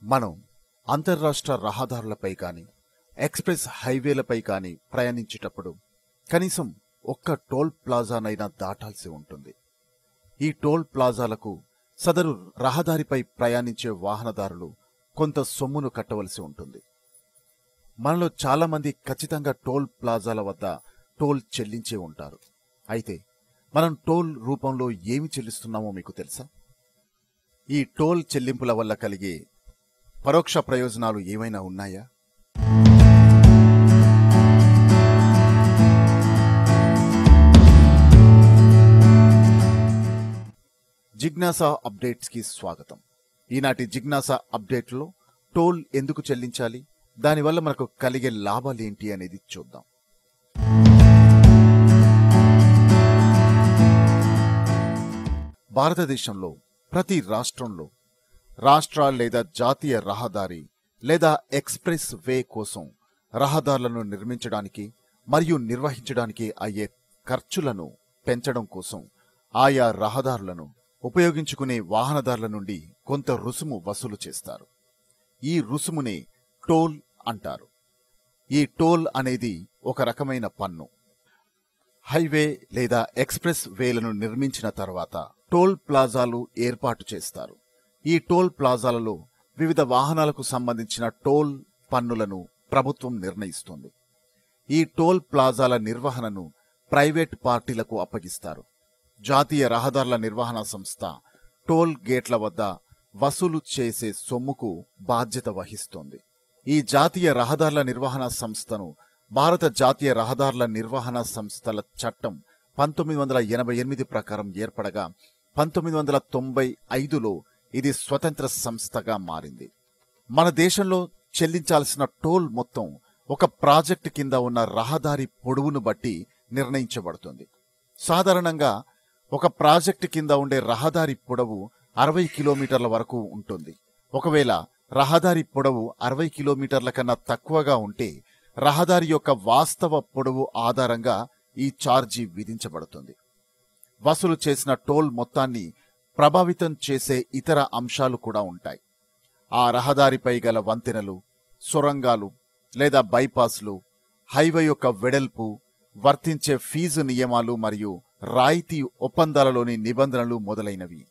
మనం అంతర్రాష్ట్ర రహదారులపై కానీ ఎక్స్ప్రెస్ హైవేలపై కానీ ప్రయాణించేటప్పుడు కనీసం ఒక్క టోల్ ప్లాజానైనా దాటాల్సి ఉంటుంది ఈ టోల్ ప్లాజాలకు సదరు రహదారిపై ప్రయాణించే వాహనదారులు కొంత సొమ్మును కట్టవలసి ఉంటుంది మనలో చాలా మంది ఖచ్చితంగా టోల్ ప్లాజాల వద్ద టోల్ చెల్లించే ఉంటారు అయితే మనం టోల్ రూపంలో ఏమి చెల్లిస్తున్నామో మీకు తెలుసా ఈ టోల్ చెల్లింపుల వల్ల కలిగే పరోక్ష ప్రయోజనాలు ఏమైనా ఉన్నాయా జిజ్ఞాసా అప్డేట్స్ కి స్వాగతం ఈనాటి జిజ్ఞాసా అప్డేట్లో టోల్ ఎందుకు చెల్లించాలి దానివల్ల మనకు కలిగే లాభాలేంటి అనేది చూద్దాం భారతదేశంలో ప్రతి రాష్ట్రంలో రాష్ట్ర లేదా జాతీయ రహదారి లేదా ఎక్స్ప్రెస్ వే కోసం రహదారులను నిర్మించడానికి మరియు నిర్వహించడానికి అయ్యే ఖర్చులను పెంచడం కోసం ఆయా రహదారులను ఉపయోగించుకునే వాహనదారుల నుండి కొంత రుసుము వసూలు చేస్తారు ఈ రుసుమునే టోల్ అంటారు ఈ టోల్ అనేది ఒక రకమైన పన్ను హైవే లేదా ఎక్స్ప్రెస్ వేలను నిర్మించిన తర్వాత టోల్ ప్లాజాలు ఏర్పాటు చేస్తారు ఈ టోల్ ప్లాజాలలో వివిధ వాహనాలకు సంబంధించిన టోల్ పన్నులను ప్రభుత్వం నిర్ణయిస్తుంది ఈ టోల్ ప్లాజాల నిర్వహణను ప్రైవేట్ పార్టీలకు అప్పగిస్తారు జాతీయ రహదారుల నిర్వహణ సంస్థ టోల్ గేట్ల వద్ద వసూలు చేసే సొమ్ముకు బాధ్యత వహిస్తోంది ఈ జాతీయ రహదారుల నిర్వహణ సంస్థను భారత జాతీయ రహదారుల నిర్వహణ సంస్థల చట్టం పంతొమ్మిది వందల ఎనభై ఎనిమిది ప్రకారం ఏర్పడగా పంతొమ్మిది వందల తొంభై ఐదులో ఇది స్వతంత్ర సంస్థగా మారింది మన దేశంలో చెల్లించాల్సిన టోల్ మొత్తం ఒక ప్రాజెక్టు కింద ఉన్న రహదారి పొడవును బట్టి నిర్ణయించబడుతుంది సాధారణంగా ఒక ప్రాజెక్టు కింద ఉండే రహదారి పొడవు అరవై కిలోమీటర్ల వరకు ఉంటుంది ఒకవేళ రహదారి పొడవు అరవై కిలోమీటర్ల కన్నా తక్కువగా ఉంటే రహదారి యొక్క వాస్తవ పొడవు ఆధారంగా ఈ ఛార్జీ విధించబడుతుంది వసూలు చేసిన టోల్ మొత్తాన్ని ప్రభావితం చేసే ఇతర అంశాలు కూడా ఉంటాయి ఆ రహదారిపై గల వంతెనలు సొరంగాలు లేదా బైపాస్లు హైవే యొక్క వెడల్పు వర్తించే ఫీజు నియమాలు మరియు రాయితీ ఒప్పందాలలోని నిబంధనలు మొదలైనవి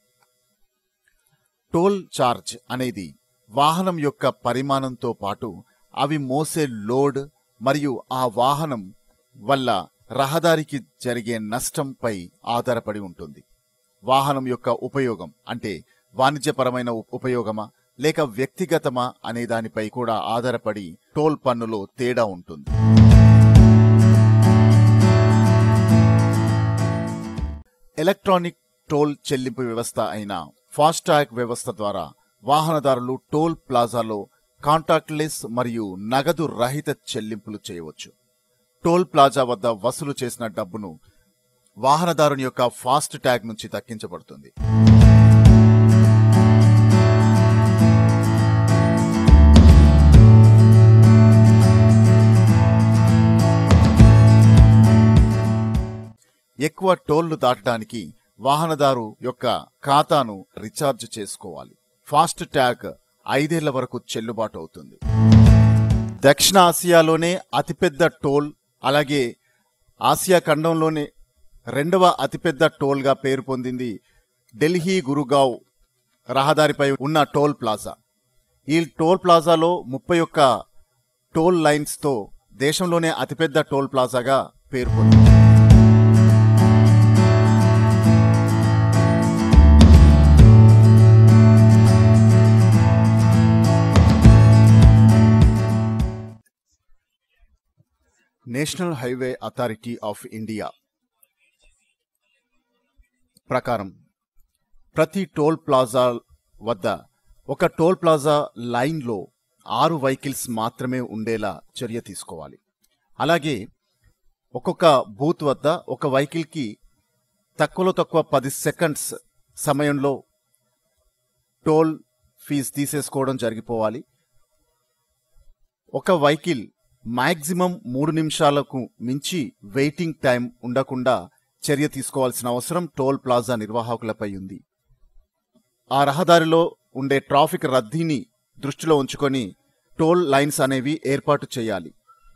టోల్ చార్జ్ అనేది వాహనం యొక్క పరిమాణంతో పాటు అవి మోసే లోడ్ మరియు ఆ వాహనం వల్ల రహదారికి జరిగే నష్టంపై ఆధారపడి ఉంటుంది వాహనం యొక్క ఉపయోగం అంటే వాణిజ్యపరమైన ఉ- ఉపయోగమా లేక వ్యక్తిగతమా అనే దానిపై కూడా ఆధారపడి టోల్ పన్నులో తేడా ఉంటుంది ఎలక్ట్రానిక్ టోల్ చెల్లింపు వ్యవస్థ అయిన ఫాస్టాగ్ వ్యవస్థ ద్వారా వాహనదారులు టోల్ ప్లాజాలో కాంటాక్ట్లెస్ మరియు నగదు రహిత చెల్లింపులు చేయవచ్చు టోల్ ప్లాజా వద్ద వసూలు చేసిన డబ్బును వాహనదారుని యొక్క ఫాస్ట్ ట్యాగ్ నుంచి దక్కించబడుతుంది ఎక్కువ టోళ్లు దాటడానికి వాహనదారు యొక్క ఖాతాను రీఛార్జ్ చేసుకోవాలి ఫాస్ట్ ట్యాగ్ ఐదేళ్ల వరకు చెల్లుబాటు అవుతుంది దక్షిణ ఆసియాలోనే అతిపెద్ద టోల్ అలాగే ఆసియా ఖండంలోనే రెండవ అతిపెద్ద టోల్గా పేరు పొందింది ఢిల్లీ గురుగావ్ రహదారిపై ఉన్న టోల్ ప్లాజా ఈ టోల్ ప్లాజాలో ముప్పై ఒక్క టోల్ లైన్స్తో దేశంలోనే అతిపెద్ద టోల్ ప్లాజాగా పేరు పొందింది national highway authority of India ప్రకారం ప్రతి టోల్ ప్లాజా వద్ద ఒక టోల్ ప్లాజా లైన్లో ఆరు వెహికల్స్ మాత్రమే ఉండేలా చర్య తీసుకోవాలి అలాగే ఒక్కొక్క బూత్ వద్ద ఒక వెహికల్కి తక్కువలో తక్కువ పది సెకండ్స్ సమయంలో టోల్ ఫీజు తీసేసుకోవడం జరిగిపోవాలి ఒక వెహికల్ మాక్సిమం మూడు నిమిషాలకు మించి వెయిటింగ్ టైం ఉండకుండా చర్య తీసుకోవాల్సిన అవసరం టోల్ ప్లాజా నిర్వాహకులపై ఉంది ఆ రహదారిలో ఉండే ట్రాఫిక్ రద్దీని దృష్టిలో ఉంచుకొని టోల్ లైన్స్ అనేవి ఏర్పాటు చేయాలి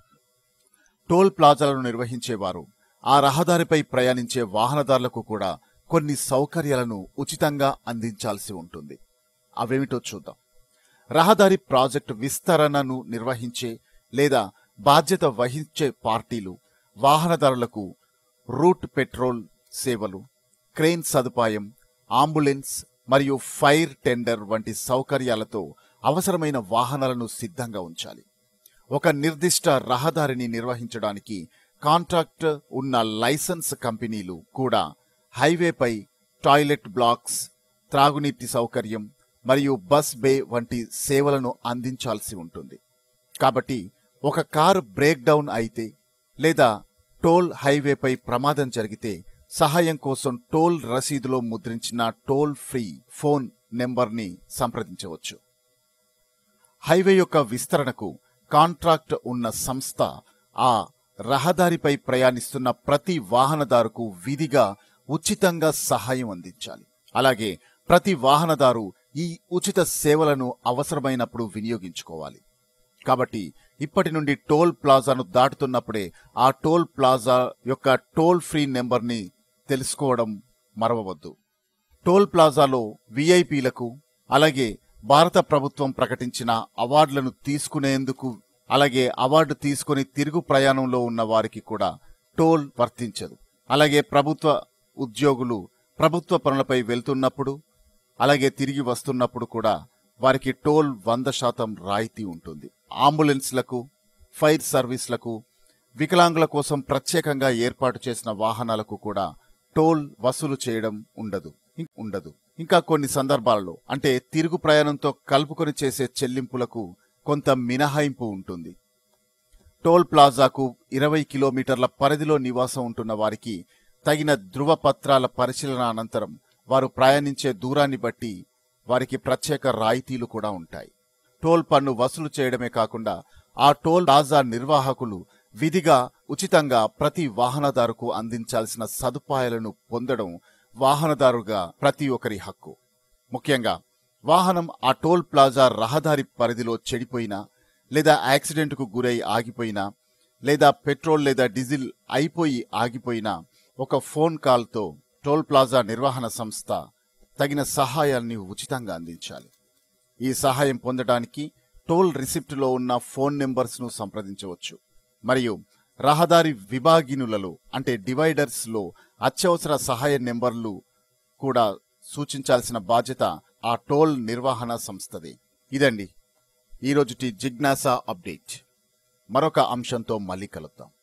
టోల్ ప్లాజాలను నిర్వహించేవారు ఆ రహదారిపై ప్రయాణించే వాహనదారులకు కూడా కొన్ని సౌకర్యాలను ఉచితంగా అందించాల్సి ఉంటుంది అవేమిటో చూద్దాం రహదారి ప్రాజెక్టు విస్తరణను నిర్వహించే లేదా బాధ్యత వహించే పార్టీలు వాహనదారులకు రూట్ పెట్రోల్ సేవలు క్రెయిన్ సదుపాయం అంబులెన్స్ మరియు ఫైర్ టెండర్ వంటి సౌకర్యాలతో అవసరమైన వాహనాలను సిద్ధంగా ఉంచాలి ఒక నిర్దిష్ట రహదారిని నిర్వహించడానికి కాంట్రాక్ట్ ఉన్న లైసెన్స్ కంపెనీలు కూడా హైవేపై టాయిలెట్ బ్లాక్స్ త్రాగునీటి సౌకర్యం మరియు బస్ బే వంటి సేవలను అందించాల్సి ఉంటుంది కాబట్టి ఒక కారు బ్రేక్ డౌన్ అయితే లేదా టోల్ హైవేపై ప్రమాదం జరిగితే సహాయం కోసం టోల్ రసీదులో ముద్రించిన టోల్ ఫ్రీ ఫోన్ నెంబర్ని సంప్రదించవచ్చు హైవే యొక్క విస్తరణకు కాంట్రాక్ట్ ఉన్న సంస్థ ఆ రహదారిపై ప్రయాణిస్తున్న ప్రతి వాహనదారుకు విధిగా ఉచితంగా సహాయం అందించాలి అలాగే ప్రతి వాహనదారు ఈ ఉచిత సేవలను అవసరమైనప్పుడు వినియోగించుకోవాలి కాబట్టి ఇప్పటి నుండి టోల్ ప్లాజాను దాటుతున్నప్పుడే ఆ టోల్ ప్లాజా యొక్క టోల్ ఫ్రీ నెంబర్ని తెలుసుకోవడం మరవవద్దు టోల్ ప్లాజాలో విఐపీలకు అలాగే భారత ప్రభుత్వం ప్రకటించిన అవార్డులను తీసుకునేందుకు అలాగే అవార్డు తీసుకుని తిరుగు ప్రయాణంలో ఉన్న వారికి కూడా టోల్ వర్తించదు అలాగే ప్రభుత్వ ఉద్యోగులు ప్రభుత్వ పనులపై వెళ్తున్నప్పుడు అలాగే తిరిగి వస్తున్నప్పుడు కూడా వారికి టోల్ వంద శాతం రాయితీ ఉంటుంది అంబులెన్స్లకు ఫైర్ సర్వీస్లకు వికలాంగుల కోసం ప్రత్యేకంగా ఏర్పాటు చేసిన వాహనాలకు కూడా టోల్ వసూలు చేయడం ఉండదు ఇం- ఉండదు ఇంకా కొన్ని సందర్భాలలో అంటే తిరుగు ప్రయాణంతో కలుపుకొని చేసే చెల్లింపులకు కొంత మినహాయింపు ఉంటుంది టోల్ ప్లాజాకు ఇరవై కిలోమీటర్ల పరిధిలో నివాసం ఉంటున్న వారికి తగిన ధృవపత్రాల పరిశీలన అనంతరం వారు ప్రయాణించే దూరాన్ని బట్టి వారికి ప్రత్యేక రాయితీలు కూడా ఉంటాయి టోల్ పన్ను వసూలు చేయడమే కాకుండా ఆ టోల్ ప్లాజా నిర్వాహకులు విధిగా ఉచితంగా ప్రతి వాహనదారుకు అందించాల్సిన సదుపాయాలను పొందడం వాహనదారుగా ప్రతి ఒక్కరి హక్కు ముఖ్యంగా వాహనం ఆ టోల్ ప్లాజా రహదారి పరిధిలో చెడిపోయినా లేదా యాక్సిడెంట్కు గురై ఆగిపోయినా లేదా పెట్రోల్ లేదా డీజిల్ అయిపోయి ఆగిపోయినా ఒక ఫోన్ కాల్తో టోల్ ప్లాజా నిర్వహణ సంస్థ తగిన సహాయాన్ని ఉచితంగా అందించాలి ఈ సహాయం పొందడానికి టోల్ రిసిప్ట్లో ఉన్న ఫోన్ నెంబర్స్ను సంప్రదించవచ్చు మరియు రహదారి విభాగినులలో అంటే డివైడర్స్ లో అత్యవసర సహాయ నెంబర్లు కూడా సూచించాల్సిన బాధ్యత ఆ టోల్ నిర్వహణ సంస్థది ఇదండి ఈరోజుటి జిజ్ఞాస అప్డేట్ మరొక అంశంతో మళ్ళీ కలుద్దాం